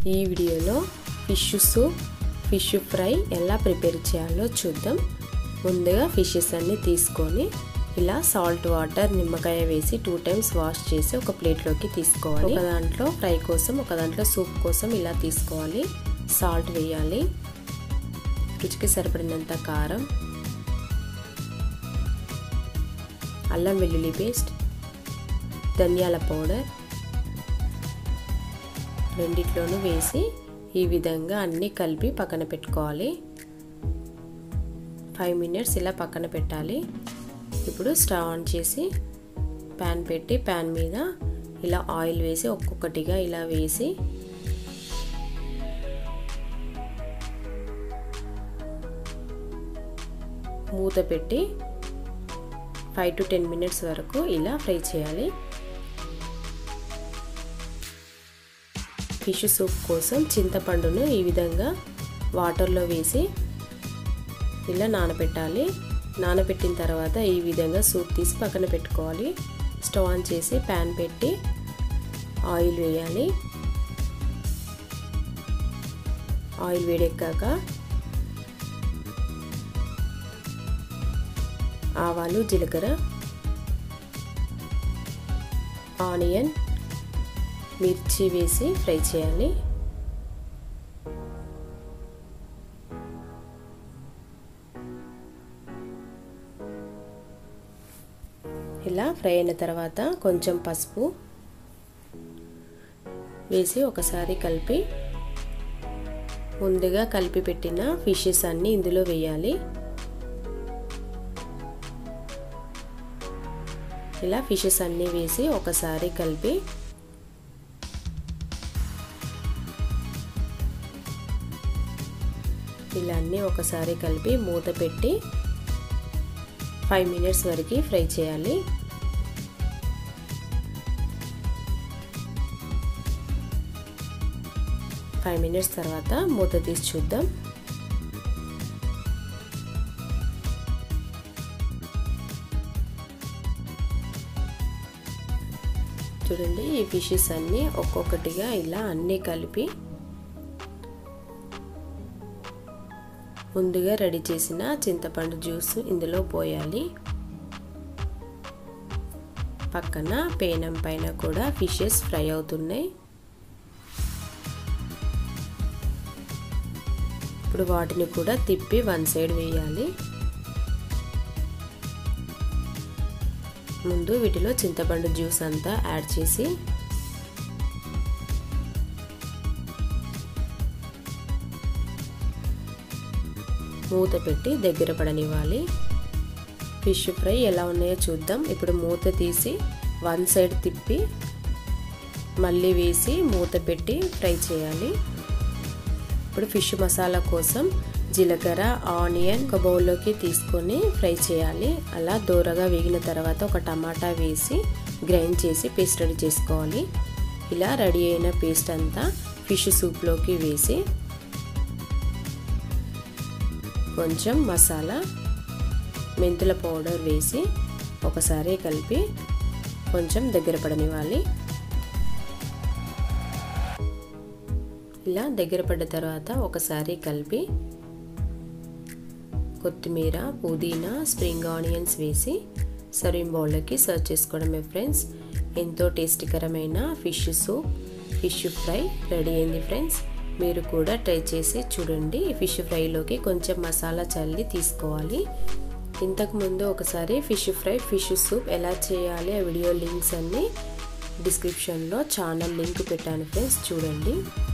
ఈ వీడియోలో fish soup fish fry ఎలా ప్రిపేర్ చేయాలో చూద్దాం ముందుగా ఫిషెస్ అన్నీ తీసుకొని ఇలా సాల్ట్ వాటర్ నిమ్మకాయ వేసి టూ టైమ్స్ వాష్ చేసి ఒక ప్లేట్లోకి తీసుకోవాలి ఒక దాంట్లో ఫ్రై కోసం ఒక దాంట్లో సూప్ కోసం ఇలా తీసుకోవాలి సాల్ట్ వేయాలి రుచికి సరిపడినంత కారం అల్లం వెల్లుల్లి పేస్ట్ ధనియాల పౌడర్ రెండిట్లోనూ వేసి ఈ విధంగా అన్నీ కలిపి పక్కన పెట్టుకోవాలి ఫైవ్ మినిట్స్ ఇలా పక్కన పెట్టాలి ఇప్పుడు స్టవ్ ఆన్ చేసి ప్యాన్ పెట్టి ప్యాన్ మీద ఇలా ఆయిల్ వేసి ఒక్కొక్కటిగా ఇలా వేసి మూత పెట్టి ఫైవ్ టు టెన్ మినిట్స్ వరకు ఇలా ఫ్రై చేయాలి ఫిష్ సూప్ కోసం చింతపండును ఈ విధంగా వాటర్లో వేసి ఇలా నానబెట్టాలి నానబెట్టిన తర్వాత ఈ విధంగా సూప్ తీసి పక్కన పెట్టుకోవాలి స్టవ్ ఆన్ చేసి ప్యాన్ పెట్టి ఆయిల్ వేయాలి ఆయిల్ వేడెక్కాక ఆవాలు జీలకర్ర ఆనియన్ మిర్చి వేసి ఫ్రై చేయాలి ఇలా ఫ్రై అయిన తర్వాత కొంచెం పసుపు వేసి ఒకసారి కలిపి ముందుగా కలిపి పెట్టిన ఫిషెస్ అన్నీ ఇందులో వేయాలి ఇలా ఫిషెస్ అన్నీ వేసి ఒకసారి కలిపి ఇలా అన్నీ ఒకసారి కలిపి మూత పెట్టి ఫైవ్ మినిట్స్ వరకు ఫ్రై చేయాలి ఫైవ్ మినిట్స్ తర్వాత మూత తీసి చూద్దాం చూడండి ఈ ఫిషెస్ అన్నీ ఒక్కొక్కటిగా ఇలా అన్నీ కలిపి ముందుగా రెడీ చేసిన చింతపండు జ్యూస్ ఇందులో పోయాలి పక్కన పేనం పైన కూడా ఫిషెస్ ఫ్రై అవుతున్నాయి ఇప్పుడు వాటిని కూడా తిప్పి వన్ సైడ్ వేయాలి ముందు వీటిలో చింతపండు జ్యూస్ అంతా యాడ్ చేసి మూత పెట్టి దగ్గర పడనివ్వాలి ఫిష్ ఫ్రై ఎలా ఉన్నాయో చూద్దాం ఇప్పుడు మూత తీసి వన్ సైడ్ తిప్పి మళ్ళీ వేసి మూత పెట్టి ఫ్రై చేయాలి ఇప్పుడు ఫిష్ మసాలా కోసం జీలకర్ర ఆనియన్ ఒక బౌల్లోకి తీసుకొని ఫ్రై చేయాలి అలా దూరగా వేగిన తర్వాత ఒక టమాటా వేసి గ్రైండ్ చేసి పేస్ట్ రెడీ చేసుకోవాలి ఇలా రెడీ అయిన పేస్ట్ అంతా ఫిష్ సూప్లోకి వేసి కొంచెం మసాలా మెంతుల పౌడర్ వేసి ఒకసారి కలిపి కొంచెం దగ్గర పడనివ్వాలి ఇలా దగ్గర పడ్డ తర్వాత ఒకసారి కలిపి కొత్తిమీర పుదీనా స్ప్రింగ్ ఆనియన్స్ వేసి సర్వింగ్ బౌల్లోకి సర్వ్ చేసుకోవడమే ఫ్రెండ్స్ ఎంతో టేస్టీకరమైన fish soup fish fry ready అయింది ఫ్రెండ్స్ మీరు కూడా ట్రై చేసి చూడండి ఫిష్ ఫ్రైలోకి కొంచెం మసాలా చల్లి తీసుకోవాలి ఇంతకుముందు ఒకసారి ఫిష్ ఫ్రై ఫిష్ సూప్ ఎలా చేయాలి ఆ వీడియో లింక్స్ అన్నీ డిస్క్రిప్షన్లో ఛానల్ లింక్ పెట్టాను ఫ్రెండ్స్ చూడండి